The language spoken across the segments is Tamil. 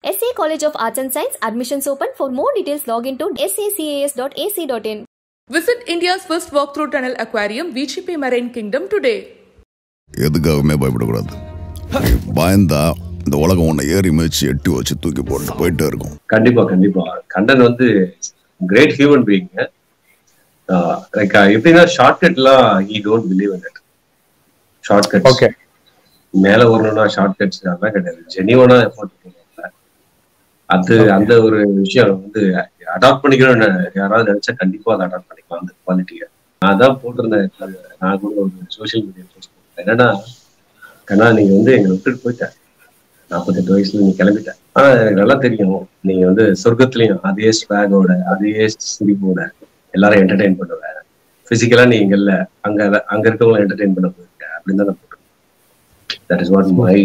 SA College of Arts and Science admissions open. For more details, log into sacas.ac.in. Visit India's first walk-through tunnel aquarium, VGP Marine Kingdom today. எதுக்காகவுமே பயப்படக்கூடாது நீ பயந்தா இந்த உலகம் உன்னை ஏறி மிதிச்சு எட்டி வச்சு தூக்கி போட்டு போயிட்டே இருக்கும் கண்டிப்பா கண்டிப்பா கண்டன் வந்து கிரேட் ஹியூமன் பீயிங் லைக் எப்படின்னா ஷார்ட்கட்லாம் I don't believe in it shortcut okay மேல வரணும்னா ஷார்ட்கட்ஸ் அதெல்லாம் கிடையாது ஜெனியூனா எஃபோர்ட் பண்ணுவாங்க அது அந்த ஒரு விஷயம் வந்து அடாப்ட் பண்ணிக்கணும்னு யாராவது நினைச்சா கண்டிப்பா அதை அடாப்ட் பண்ணிக்கலாம் அந்த குவாலிட்டியை நான் தான் போட்டிருந்தேன் நான் கூட ஒரு சோஷியல் மீடியா போஸ்ட் என்னன்னா கண்ணா நீங்க வந்து எங்களை விட்டுட்டு போயிட்ட நாற்பத்தெட்டு வயசுல நீ கிளம்பிட்ட ஆனா எனக்கு நல்லா தெரியும் நீங்க வந்து சொர்க்கத்துலயும் அதே ஸ்வாகோட அதே சிரிப்போட எல்லாரும் என்டர்டைன் பண்ணுவ பிசிக்கலா நீ இங்க இல்ல அங்க அங்க இருக்கவங்க என்டர்டைன் பண்ண போயிருக்க அப்படின்னு தான் நான் போட்டிருக்கேன் தட் இஸ் வாட் மை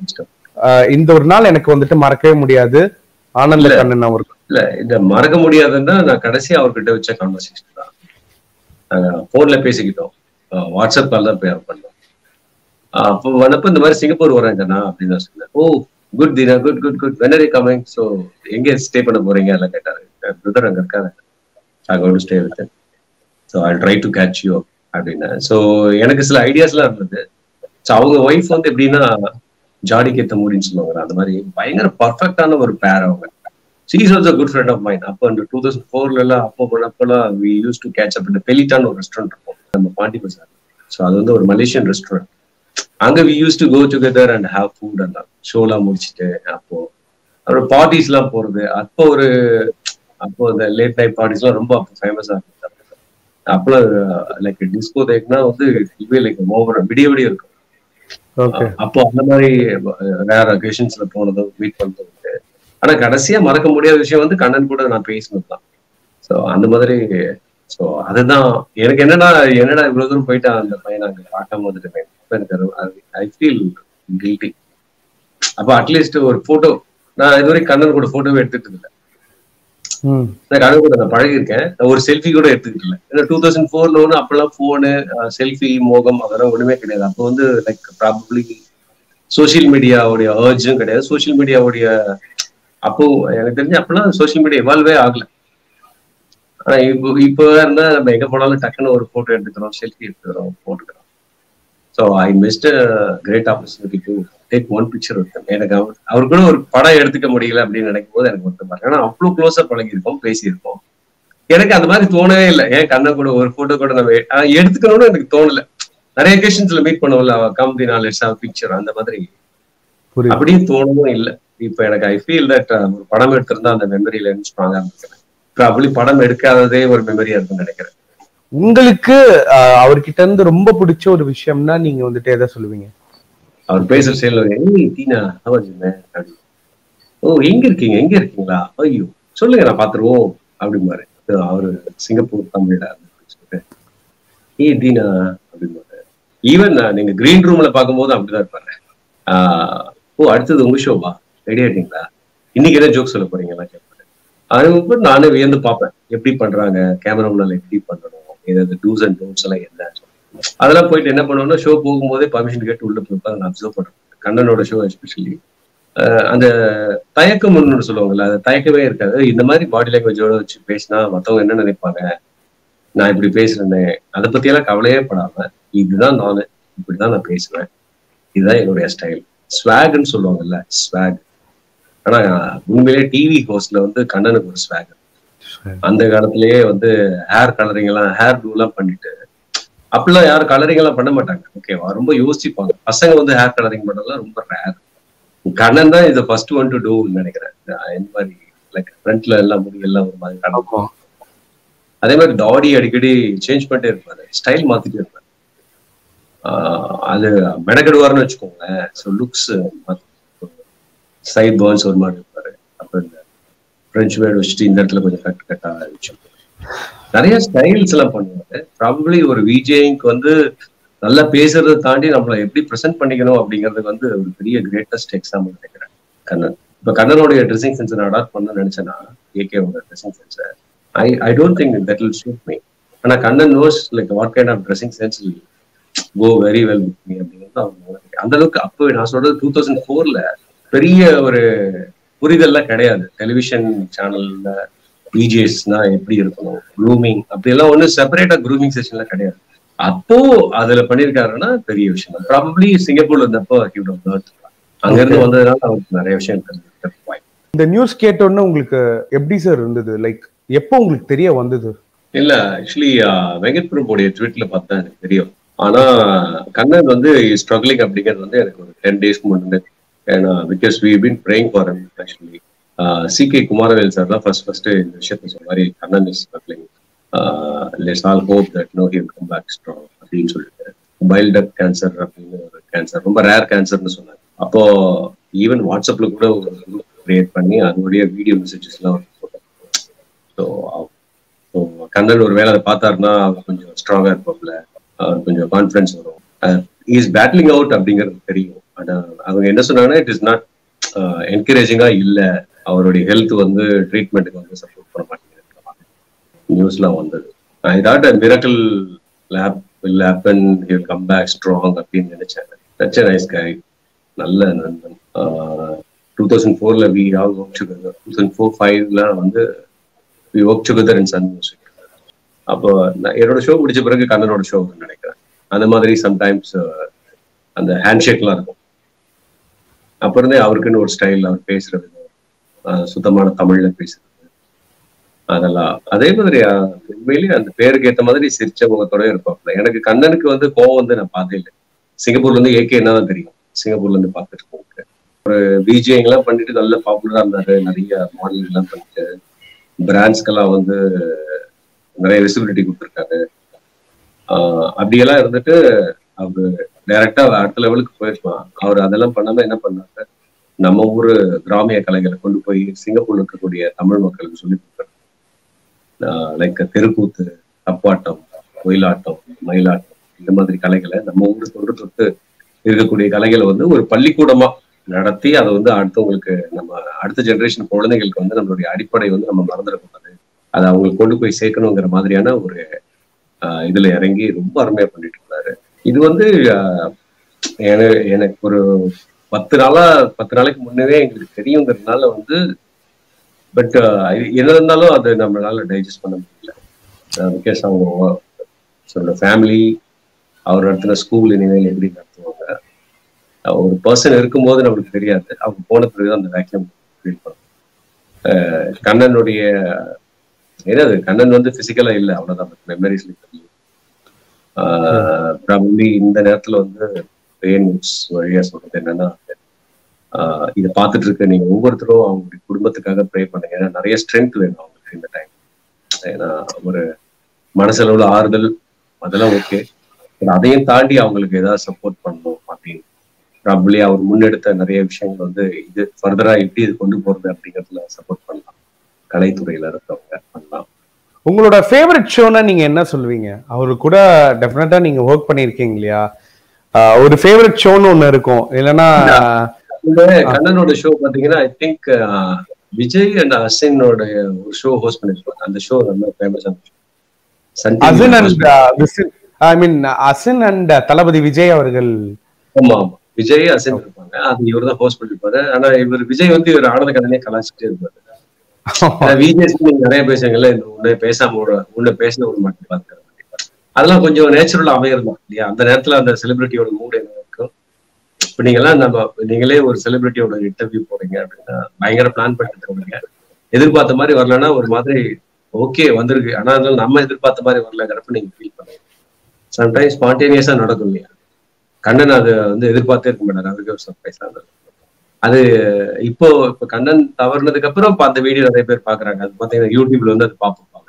இந்த ஒரு நாள் எனக்கு வந்துட்டு மறக்கவே முடியாது ஆனந்த இல்ல. கண்ணன் அவருக்கு இல்ல இந்த மறக்க முடியாதுன்னா நான் கடைசியா அவர்கிட்ட வச்ச கான்வர்சேஷன் தான் நாங்க போன்ல பேசிக்கிட்டோம் அஹ் வாட்ஸ்அப் கால் தான் பேர் பண்ணோம் அஹ் அப்போ வந்தப்ப இந்த மாதிரி சிங்கப்பூர் வரேங்கண்ணா அப்படின்னு நான் சொன்னேன் oh good Dina good good good when are coming so எங்க ஸ்டே பண்ண போறீங்க எல்லாம் கேட்டாரு பிரதர் அங்க இருக்காரு I got stay with so I try to catch you அப்படின்னு ஸோ எனக்கு சில ஐடியாஸ்லாம் இருந்தது ஸோ அவங்க ஒய்ஃப் வந்து எப்படின்னா ஜாடிக்கு ஏத்த மூடின்னு சொல்லுவாங்க அந்த மாதிரி பயங்கர பர்ஃபெக்டான ஒரு பேர் அவங்க she's also good friend of mine அப்போ அந்த டூ தௌசண்ட் ஃபோர்ல எல்லாம் அப்போ பண்ணப்பெல்லாம் we use to catch up இந்த பெலிட்டான் ஒரு ரெஸ்டாரண்ட் இருக்கும் நம்ம பாண்டி பசார் ஸோ அது வந்து ஒரு மலேசியன் ரெஸ்டாரண்ட் அங்க we use to go together and have food எல்லாம் ஷோலாம் முடிச்சுட்டு அப்போ அப்புறம் பார்ட்டிஸ் எல்லாம் போறது அப்போ ஒரு அப்போ இந்த லேட் நைட் பார்ட்டிஸ் எல்லாம் ரொம்ப அப்போ ஃபேமஸா இருந்தது அப்பெல்லாம் லைக் டிஸ்கோ தேக்னா வந்து இதுவே லைக் ஓவர் விடிய விடிய இருக்கும் ஓகே அப்போ அந்த மாதிரி ரேர் அகேஷன்ஸ்ல போனதும் மீட் பண்ணதும் உண்டு. ஆனா கடைசியா மறக்க முடியாத விஷயம் வந்து கண்ணன் கூட நான் பேசினது தான் ஸோ அந்த மாதிரி ஸோ அதுதான் எனக்கு என்னடா என்னடா இவ்வளவு தூரம் போயிட்டா அந்த பையனை அங்க பார்க்காம வந்துட்டு எனக்கு ஐ ஃபீல் கில்ட்டி அப்போ அட்லீஸ்ட் ஒரு போட்டோ நான் இதுவரைக்கும் கண்ணன் கூட போட்டோவே எடுத்துட்டு இல்லை ம் நான் கண்ணன் கூட நான் பழகிருக்கேன் நான் ஒரு செல்ஃபி கூட எடுத்துக்கிட்டு இல்லை ஏன்னா டூ தௌசண்ட் ஃபோர்ல ஒன்று அப்பெல்லாம் ஃபோனு செல்ஃபி மோகம் அதெல்லாம் ஒண்ணுமே கிடையாது அப்போ வந்து லைக் ப்ராபப்ளி சோஷியல் மீடியாவுடைய அர்ஜும் கிடையாது சோஷியல் மீடியாவுடைய அப்போ எனக்கு தெரிஞ்சு அப்பெல்லாம் சோஷியல் மீடியா எவால்வே ஆகல ஆனா இப்போ இப்போ இருந்தா நம்ம எங்க போனாலும் டக்குன்னு ஒரு போட்டோ எடுத்துக்கிறோம் செல்ஃபி எடுத்துக்கிறோம் போட்டுக்கிறோம் so I missed great opportunity to take one picture with எனக்கு அவர் அவர் கூட ஒரு படம் எடுத்துக்க முடியல அப்படின்னு நினைக்கும் போது எனக்கு வருத்தம் பாருங்க ஏன்னா அவ்வளோ க்ளோஸா பழகிருக்கோம் பேசியிருக்கோம் எனக்கு அந்த மாதிரி தோணவே இல்லை ஏன் கண்ணை கூட ஒரு போட்டோ கூட நம்ம எ- ஆஹ் எடுத்துக்கணும்னு எனக்கு தோணல நிறைய அக்கேஷன்ஸ்ல மீட் பண்ணுவோம்ல கம்பி நாலு பிக்சர் அந்த மாதிரி புரியுது அப்படியும் தோணவும் இல்லை இப்போ எனக்கு ஐ ஃபீல் தட் ஒரு படம் எடுத்திருந்தா அந்த மெமரியில இருந்து ஸ்ட்ராங்கா இருக்கிறேன் ப்ராபலி படம் எடுக்காததே ஒரு மெமரியா இருக்கும்னு நினைக்கிறேன் உங்களுக்கு ஆஹ், அவர்கிட்ட இருந்து ரொம்ப பிடிச்ச ஒரு விஷயம்னா நீங்க வந்துட்டு எதை சொல்லுவீங்க அவர் பேசுற செயல் ஏய் தீனா அவர்ஜுமே அப்படி ஓ எங்க இருக்கீங்க எங்க இருக்கீங்களா ஐயோ சொல்லுங்க நான் பாத்துருவோம் அப்படிம்பாரு அவரு சிங்கப்பூர் தமிழ்ல சொல்லிட்டு ஏய் தீனா அப்படிம்பாரு ஈவன் நீங்க கிரீன் ரூம்ல பார்க்கும்போது அப்படிதான் இருப்பாரு ஆஹ் ஓ அடுத்தது உங்க ஷோவா ரெடி ஆயிட்டீங்களா இன்னைக்கு என்ன ஜோக் சொல்ல போறீங்களா கேட்பாரு அதுக்கப்புறம் நானே வியந்து பார்ப்பேன் எப்படி பண்றாங்க கேமரா முன்னால எப்படி பண்ணணும் ஏதாவது டூஸ் அண்ட் டோன்ஸ் எல்லாம் என்ன அதெல்லாம் போயிட்டு என்ன பண்ணுவோம்னா ஷோ போகும்போதே பர்மிஷன் கேட்டு உள்ள போய் உட்கார்ந்து நான் அப்சர்வ் பண்றேன் கண்ணனோட ஷோ எஸ்பெஷலி அந்த தயக்கம் ஒன்று சொல்லுவாங்கல்ல அது தயக்கமே இருக்காது இந்த மாதிரி பாடி லாங்குவேஜோட வச்சு பேசினா மத்தவங்க என்ன நினைப்பாங்க நான் இப்படி பேசுறேனே அதை பத்தியெல்லாம் கவலையே படாம இதுதான் நானு இப்படிதான் நான் பேசுவேன் இதுதான் என்னுடைய ஸ்டைல் ஸ்வாக்னு சொல்லுவாங்கல்ல ஸ்வாக் ஆனா உண்மையிலேயே டிவி ஹோஸ்ட்ல வந்து கண்ணனுக்கு ஒரு ஸ்வாக் அந்த காலத்திலேயே வந்து ஹேர் கலரிங் எல்லாம் ஹேர் டூ எல்லாம் பண்ணிட்டு அப்பெல்லாம் யாரும் கலரிங் எல்லாம் பண்ண மாட்டாங்க ஓகேவா ரொம்ப யோசிப்பாங்க பசங்க வந்து ஹேர் கலரிங் பண்ணலாம் ரொம்ப ரேர் கண்ணன் தான் இதை ஃபர்ஸ்ட் ஒன் டு டூ நினைக்கிறேன் இந்த மாதிரி லைக் ஃப்ரண்ட்ல எல்லாம் முடி எல்லாம் ஒரு மாதிரி கண்ணன் ஆமா அதே மாதிரி தாடி அடிக்கடி சேஞ்ச் பண்ணிட்டே இருப்பாரு ஸ்டைல் மாத்திட்டே இருப்பாரு ஆஹ் அது மெனக்கெடுவார்னு வச்சுக்கோங்களேன் ஸோ லுக்ஸ் சைட் பர்ன்ஸ் ஒரு மாதிரி இருப்பாரு அப்புறம் இந்த ஃப்ரெஞ்ச் வேர்டு வச்சுட்டு இந்த இடத்துல கொஞ்சம் கட் கட்டா வச்சு நிறைய ஸ்டைல்ஸ் எல்லாம் பண்ணுவாரு ப்ராபப்ளி ஒரு விஜேக்கு வந்து நல்லா பேசுறதை தாண்டி நம்மளை எப்படி ப்ரெசென்ட் பண்ணிக்கணும் அப்படிங்கிறதுக்கு வந்து ஒரு பெரிய கிரேட்டஸ்ட் எக்ஸாம்பிள் நினைக்கிறேன் கண்ணன் இப்ப கண்ணனுடைய ட்ரெஸ்ஸிங் சென்ஸ் நான் அடாப்ட் பண்ண நினைச்சேன்னா ஏகேவோட ட்ரெஸ்ஸிங் சென்ஸை I I don't think that will suit me ஆனா Kannan knows like what kind of dressing sense go very well with me அப்படிங்கிறது அவங்க அந்த அளவுக்கு அப்போ நான் சொல்றது டூ தௌசண்ட் ஃபோர்ல பெரிய ஒரு புரிதல்லாம் கிடையாது டெலிவிஷன் சேனல்ல விஜேஸ்னா எப்படி இருக்கணும் க்ரூமிங் அப்படியெல்லாம் ஒன்றும் செப்பரேட்டா க்ரூமிங் செஷன்ல கிடையாது அப்போ அதுல பண்ணிருக்காருன்னா பெரிய விஷயம் ப்ராபப்ளி சிங்கப்பூர்ல இருந்தப்போ he would have learned. அங்க இருந்து வந்ததுனால அவருக்கு நிறைய விஷயம் தெரிஞ்சிருக்க வாய்ப்பு இந்த நியூஸ் கேட்டோன்னு உங்களுக்கு எப்படி சார் இருந்தது லைக் எப்போ உங்களுக்கு தெரிய வந்தது இல்ல ஆக்சுவலி வெங்கட் பிரபுடைய ட்வீட்ல பார்த்தா எனக்கு தெரியும் ஆனா கண்ணன் வந்து ஸ்ட்ரகிளிங் அப்படிங்கிறது வந்து எனக்கு ஒரு டென் டேஸ்க்கு முன்னாடி ஏன்னா because we been praying for actually C K Kumaravel sir தான் ஃபர்ஸ்ட் ஃபர்ஸ்ட் இந்த விஷயத்த சொன்ன மாதிரி Kannan is struggling let's all hope that no he'll come back strong அப்படின்னு சொல்லிட்டு பைல் டக் கேன்சர் அப்படின்னு ஒரு கேன்சர் ரொம்ப ரேர் கேன்சர்னு சொன்னாங்க அப்போ ஈவன் வாட்ஸ்அப்ல கூட ஒரு குரூப் கிரியேட் பண்ணி அதனுடைய வீடியோ மெசேஜஸ் எல்லாம் வந்து போட்டாங்க ஸோ ஸோ கண்ணன் ஒரு வேலை அதை பார்த்தாருன்னா அவர் கொஞ்சம் ஸ்ட்ராங்கா இருப்பாப்ல அவர் கொஞ்சம் கான்ஃபிடன்ஸ் வரும் இஸ் பேட்லிங் அவுட் அப்படிங்கிறது தெரியும் ஆனா அவங்க என்ன சொன்னாங்கன்னா இட் இஸ் நாட் என்கரேஜிங்கா இல்ல அவருடைய ஹெல்த் வந்து ட்ரீட்மெண்ட்டுக்கு வந்து சப்போர்ட் பண்ண மாட்டேங்குது நியூஸ்லாம் வந்தது I thought miracle lab will happen he'll come back strong அப்படின்னு நினைச்சேன் சச் நைஸ் கை நல்ல நண்பன் டூ தௌசண்ட் ஃபோர்ல we all work together two thousand four ஃபைவ்ல வந்து we work together in Sun Music அப்போ நான் என்னோட ஷோ முடிச்ச பிறகு கண்ணனோட ஷோ நினைக்கிறேன் அந்த மாதிரி சம்டைம்ஸ் அந்த ஹேண்ட் ஷேக்லாம் இருக்கும் அப்ப இருந்தே அவருக்குன்னு ஒரு ஸ்டைல் அவர் பேசுற விதம் ஆஹ் சுத்தமான தமிழ்ல பேசுறது அதெல்லாம் அதே மாதிரி ஆஹ் உண்மையிலேயே அந்த பேருக்கு ஏத்த மாதிரி சிரிச்ச முகத்தோட இருப்பாப்ல எனக்கு கண்ணனுக்கு வந்து கோவம் வந்து நான் பார்த்தே இல்லை சிங்கப்பூர்ல இருந்து ஏகே என்னதான் தெரியும் சிங்கப்பூர்ல இருந்து பார்த்துட்டு இருக்கோம் ஒரு பிஜிஐ எல்லாம் பண்ணிட்டு நல்ல பாப்புலரா இருந்தாரு நிறைய மாடல் எல்லாம் பண்ணிட்டு பிராண்ட்ஸ்க்கெல்லாம் வந்து நிறைய விசிபிலிட்டி கொடுத்துருக்காரு ஆஹ் அப்படியெல்லாம் இருந்துட்டு அவரு டைரக்டா அடுத்த லெவலுக்கு போயிருக்கலாம் அவர் அதெல்லாம் பண்ணாம என்ன பண்ணாரு நம்ம ஊரு கிராமிய கலைகளை கொண்டு போய் சிங்கப்பூர்ல இருக்கக்கூடிய தமிழ் மக்களுக்கு சொல்லி கொடுத்தாரு லைக் தெருக்கூத்து தப்பாட்டம் ஒயிலாட்டம் மயிலாட்டம் இந்த மாதிரி கலைகளை நம்ம ஊரு தொன்று தொட்டு இருக்கக்கூடிய கலைகளை வந்து ஒரு பள்ளிக்கூடமா நடத்தி அதை வந்து அடுத்தவங்களுக்கு நம்ம அடுத்த ஜெனரேஷன் குழந்தைகளுக்கு வந்து நம்மளுடைய அடிப்படை வந்து நம்ம மறந்துடக்கூடாது அதை அவங்களுக்கு கொண்டு போய் சேர்க்கணுங்கிற மாதிரியான ஒரு ஆஹ் இதுல இறங்கி ரொம்ப அருமையா பண்ணிட்டு இருந்தாரு இது வந்து ஆஹ் எனக்கு எனக்கு ஒரு பத்து நாளா பத்து நாளைக்கு முன்னவே எங்களுக்கு தெரியுங்கிறதுனால வந்து பட் என்ன இருந்தாலும் அது நம்மளால டைஜஸ்ட் பண்ண முடியல பிகாஸ் அவங்க சொல்ற ஃபேமிலி அவர் நடத்தின ஸ்கூல் இனிமேல் எப்படி நடத்துவாங்க ஒரு பர்சன் இருக்கும்போது நம்மளுக்கு தெரியாது அவங்க போன பிறகு அந்த வேக்யூம் ஃபீல் பண்ணும் கண்ணனுடைய என்னது கண்ணன் வந்து பிசிக்கலா இல்லை அவ்வளவுதான் மெமரிஸ்ல தெரியும் ப்ராபப்ளி இந்த நேரத்துல வந்து பேன்ஸ் வழியா சொல்றது என்னன்னா இதை பார்த்துட்டு இருக்க நீங்க ஒவ்வொருத்தரும் அவங்களுடைய குடும்பத்துக்காக ப்ரே பண்ணுங்க ஏன்னா நிறைய ஸ்ட்ரென்த் வேணும் அவங்களுக்கு இந்த டைம் ஏன்னா ஒரு மனசளவுல ஆறுதல் அதெல்லாம் ஓகே அதையும் தாண்டி அவங்களுக்கு ஏதாவது சப்போர்ட் பண்ணணும் அப்படின்னு ப்ராபப்ளி அவர் முன்னெடுத்த நிறைய விஷயங்கள் வந்து இது ஃபர்தரா எப்படி இது கொண்டு போறது அப்படிங்கிறதுல சப்போர்ட் பண்ணலாம் கலைத்துறையில இருக்கவங்க பண்ணலாம் உங்களோட ஃபேவரட் ஷோனா நீங்க என்ன சொல்லுவீங்க அவரு கூட டெஃபினட்டா நீங்க ஒர்க் பண்ணிருக்கீங்க இல்லையா ஆஹ் ஒரு ஃபேவரட் ஷோன்னு ஒண்ணு இருக்கும் இல்லைன்னா இந்த கண்ணனோட ஷோ பாத்தீங்கன்னா ஐ திங்க் விஜய் அண்ட் அசினோட ஒரு ஷோ ஹோஸ்ட் பண்ணிருப்பாங்க அந்த ஷோ ரொம்ப ஃபேமஸான Sun Asin and I mean Asin and Thalapathy Vijay அவர்கள் ஆமா ஆமா விஜய் அசின் இருப்பாங்க அது இவர் தான் ஹோஸ்ட் பண்ணிருப்பாரு ஆனா இவர் விஜய் வந்து இவர் ஆனந்த கண்ணனே கலாச்சிட்டே இருப்பாரு விஜய் நீங்க நிறைய பேசுறீங்கல்ல இந்த உன்னை பேசாம ஒரு உன்னை பேசின ஒரு மட்டும் பாத்துக்கிறேன் அதெல்லாம் கொஞ்சம் நேச்சுரலா அமையறதான் இல்லையா அந்த நேரத்துல அந்த செலிபிரிட்டியோட மூட் என்ன இருக்கும் இப்ப நீங்க எல்லாம் நம்ம நீங்களே ஒரு செலிபிரிட்டியோட இன்டர்வியூ போறீங்க அப்படின்னா பயங்கர பிளான் பண்ணிட்டு போறீங்க எதிர்பார்த்த மாதிரி வரலன்னா ஒரு மாதிரி ஓகே வந்திருக்கு ஆனா அதனால நம்ம எதிர்பார்த்த மாதிரி வரலங்கிறப்ப நீங்க ஃபீல் பண்ணுங்க சம்டைம்ஸ் ஸ்பான்டேனியஸா நடக்கும் இல்லையா கண்ணன் அது வந்து எதிர்பார்த்தே இருக்க மாட்டாரு அவருக்கு ஒரு சர்ப்ரைஸா இருந்தது அது இப்போ இப்ப கண்ணன் தவறுனதுக்கு அப்புறம் இப்ப அந்த வீடியோ நிறைய பேர் பாக்குறாங்க அது பாத்தீங்கன்னா யூடியூப்ல வந்து அது பார்ப்பாங்க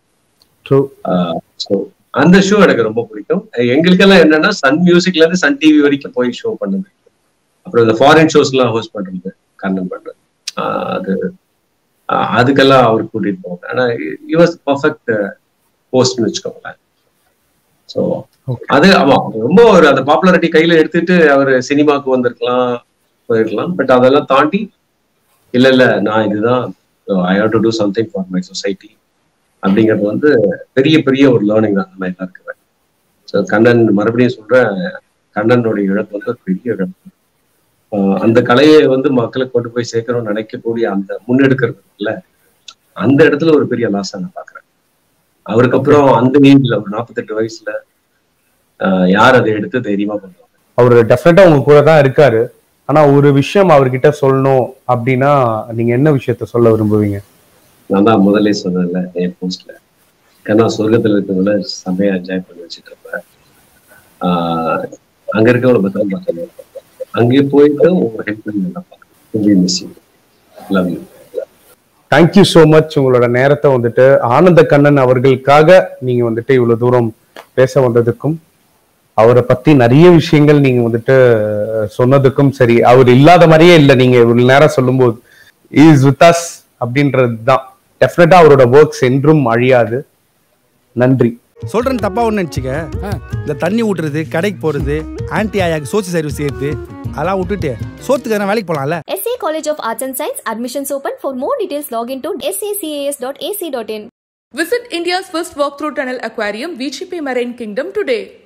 ஸோ அந்த ஷோ எனக்கு ரொம்ப பிடிக்கும் எங்களுக்கெல்லாம் என்னன்னா சன் மியூசிக்ல இருந்து சன் டிவி வரைக்கும் போய் ஷோ பண்ணுது அப்புறம் இந்த ஃபாரின் ஷோஸ் எல்லாம் ஹோஸ்ட் பண்றது கண்ணன் பண்றது அது அதுக்கெல்லாம் அவர் கூட்டிட்டு போவாங்க ஆனா இவாஸ் பர்ஃபெக்ட் போஸ்ட்னு வச்சுக்கோங்களேன் ஸோ அது ஆமா ரொம்ப ஒரு அந்த பாப்புலாரிட்டி கையில எடுத்துட்டு அவர் சினிமாவுக்கு வந்திருக்கலாம் போயிருக்கலாம் பட் அதெல்லாம் தாண்டி இல்ல இல்ல நான் இதுதான் I have to do something for my society அப்படிங்கிறது வந்து பெரிய பெரிய ஒரு லேர்னிங் தான் நான் இருக்கிறேன் ஸோ கண்ணன் மறுபடியும் சொல்றேன் கண்ணனுடைய இழப்பு வந்து பெரிய இழப்பு ஆஹ் அந்த கலையை வந்து மக்களுக்கு கொண்டு போய் சேர்க்கணும்னு நினைக்கக்கூடிய அந்த முன்னெடுக்கிறது இல்ல அந்த இடத்துல ஒரு பெரிய லாஸா நான் பாக்குறேன் அவருக்கு அப்புறம் அந்த ஏஜ்ல ஒரு நாற்பத்தெட்டு வயசுல ஆஹ் யார் அதை எடுத்து தைரியமா பண்ணுவாங்க அவர் டெஃபினட்டா உங்க கூட தான் இருக்காரு ஆனா ஒரு விஷயம் அவர்கிட்ட சொல்லணும் அப்படின்னா நீங்க என்ன விஷயத்த சொல்ல விரும்புவீங்க நான் தான் முதல்ல சொன்னேன்ல என் போஸ்ட்ல ஏன்னா சொர்க்கத்துல இருக்கிறவங்கள செம்மையா என்ஜாய் பண்ணி வச்சுட்டு இருப்பேன் ஆஹ் அங்க இருக்கவங்கள பத்திரம் பார்க்கணும் அங்கே போயிட்டு உங்க ஹெல்ப் பண்ணி நல்லா பார்க்கணும் miss love you thank you so much உங்களோட நேரத்தை வந்துட்டு ஆனந்த கண்ணன் அவர்களுக்காக நீங்க வந்துட்டு இவ்வளவு தூரம் பேச வந்ததுக்கும் அவரை பத்தி நிறைய விஷயங்கள் நீங்க வந்துட்டு அஹ், சொன்னதுக்கும் சரி அவர் இல்லாத மாதிரியே இல்லை நீங்க இவ்வளவு நேரம் சொல்லும்போது இஸ் வித் அஸ் அப்படின்றது தான் டெஃபினட்டா அவரோட ஒர்க்ஸ் என்றும் அழியாது நன்றி சொல்றேன் தப்பா ஒன்று நினச்சிக்க இந்த தண்ணி ஊட்டுறது கடைக்கு போறது ஆன்டி ஆயாக்கு சோசி சர்வீஸ் செய்யறது அதெல்லாம் விட்டுட்டு சோத்துக்கு எதனா வேலைக்கு போகலாம்ல SA College of Arts and Science admissions open. For more details, log into sacas.ac.in. Visit India's first walk-through tunnel aquarium, VGP Marine Kingdom today.